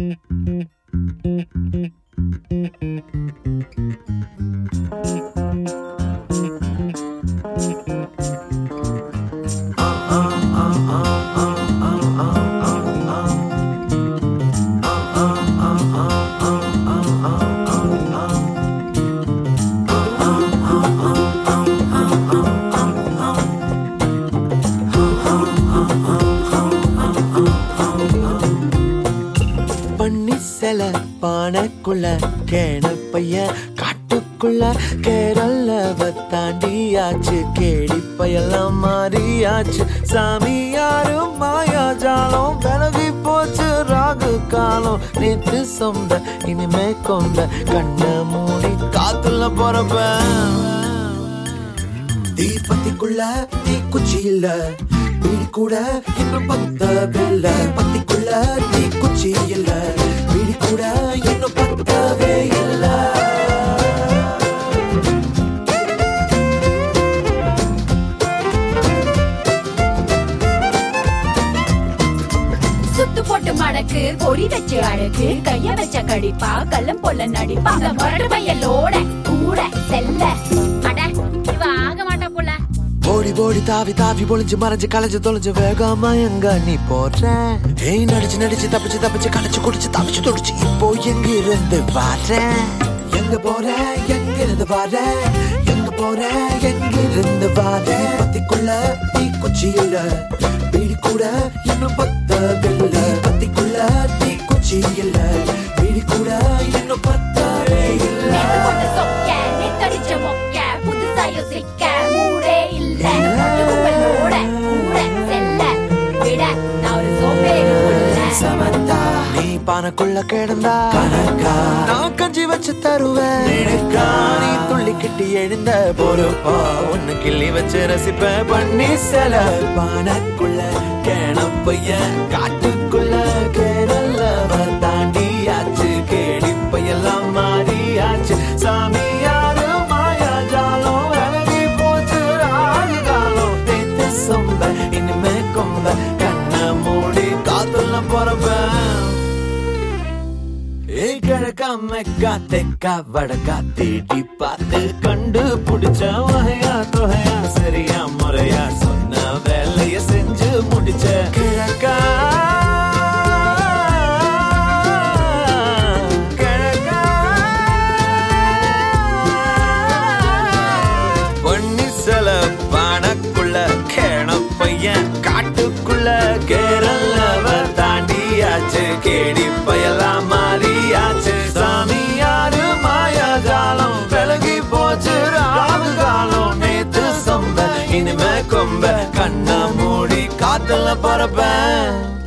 பண்ணி சில பானைக்குள்ள கேண பையன் காட்டுக்குள்ள கேரளவ தாண்டியாச்சு கேடி பயெல்லாம் மாறியாச்சு சாமி யாரும் மாயாஜாலம் விலகி போச்சு ராகு காலம் நேத்து சொந்த இனிமே கொண்ட கண்ண மூடி காத்துல போறப்ப தீபத்திக்குள்ள தீக்குச்சி இல்ல வீடு கூட இன்னும் பத்தவில்ல பத்திக்குள்ள தீக்குச்சி இல்ல வீடு கூட இன்னும் பத்தவே இல்ல சுத்து போட்டு மடக்கு பொடி வச்சு அழகு கைய வச்ச கடிப்பா கள்ளம் போல நடிப்பா அந்த முரடு பையலோட கூட செல்ல அட இவ ஆக மாட்டா போல ஓடி ஓடி தாவி தாவி ஒளிஞ்சு மறைஞ்சு கலைஞ்சு தொலைஞ்சு வேகாம எங்க நீ போற ஏய் நடிச்சு நடிச்சு தப்பிச்சு தப்பிச்சு கலைச்சு குடிச்சு தப்பிச்சு தொடிச்சு இப்போ எங்க இருந்து வர எங்க போற எங்க இருந்து வர எங்க போற எங்க இருந்து வர பத்திக்குள்ள தீக்குச்சி இல்ல வீடு கூட இன்னும் பத்தவில்லை பத்திக்குள்ள தீக்குச்சி இல்ல வீடு கூட இன்னும் பத்தவே இல்ல நேத்து போட்ட சொக்க நேத்தடிச்ச மொக்க புதுசா யோசிக்க மூடே இல்ல பொட்டு கும்பலோட கூட செல்ல விட நான் ஒரு சோம்பேறி புள்ள சமந்தா நீ பானைக்குள்ள கிடந்தா கணக்கா நான் கஞ்சி வச்சு தருவேன் நினைக்கா நீ துள்ளி கிட்டி எழுந்த பொறுப்பா ஒன்னு கிள்ளி வச்சு ரசிப்ப பண்ணி சில பானைக்குள்ள கேணப்பைய காட்டுக்குள்ள கேரளவ தாண்டியாச்சு கேடிப்பையெல்லாம் மாறியாச்சு சாமி யாரு மாயா ஜாலம் விலகி போச்சு ராகு காலம் தேத்து சொம்ப இனிமே கொம்ப கண்ண மூடி காத்துல போறப்ப ஏய் கிழக்கா மெக்கா தெக்கா வடக்கா தேடி பார்த்து கண்டு பிடிச்ச வகையா தொகையா சரியா முறையா சொன்ன வேலைய செஞ்சு முடிச்ச கிழக்கா கிழக்கா பொன்னி சில பானக்குள்ள கேண பையன் காட்டுக்குள்ள கேரளவ தாண்டியாச்சு கேடி பயலாம் மாறியாச்சு சாமி யாரு மாயாஜாலம் விலகி போச்சு ராகு காலம் நேத்து சொம்ப இனிமே கொம்ப கண்ண மூடி காத்துல பறப்பேன்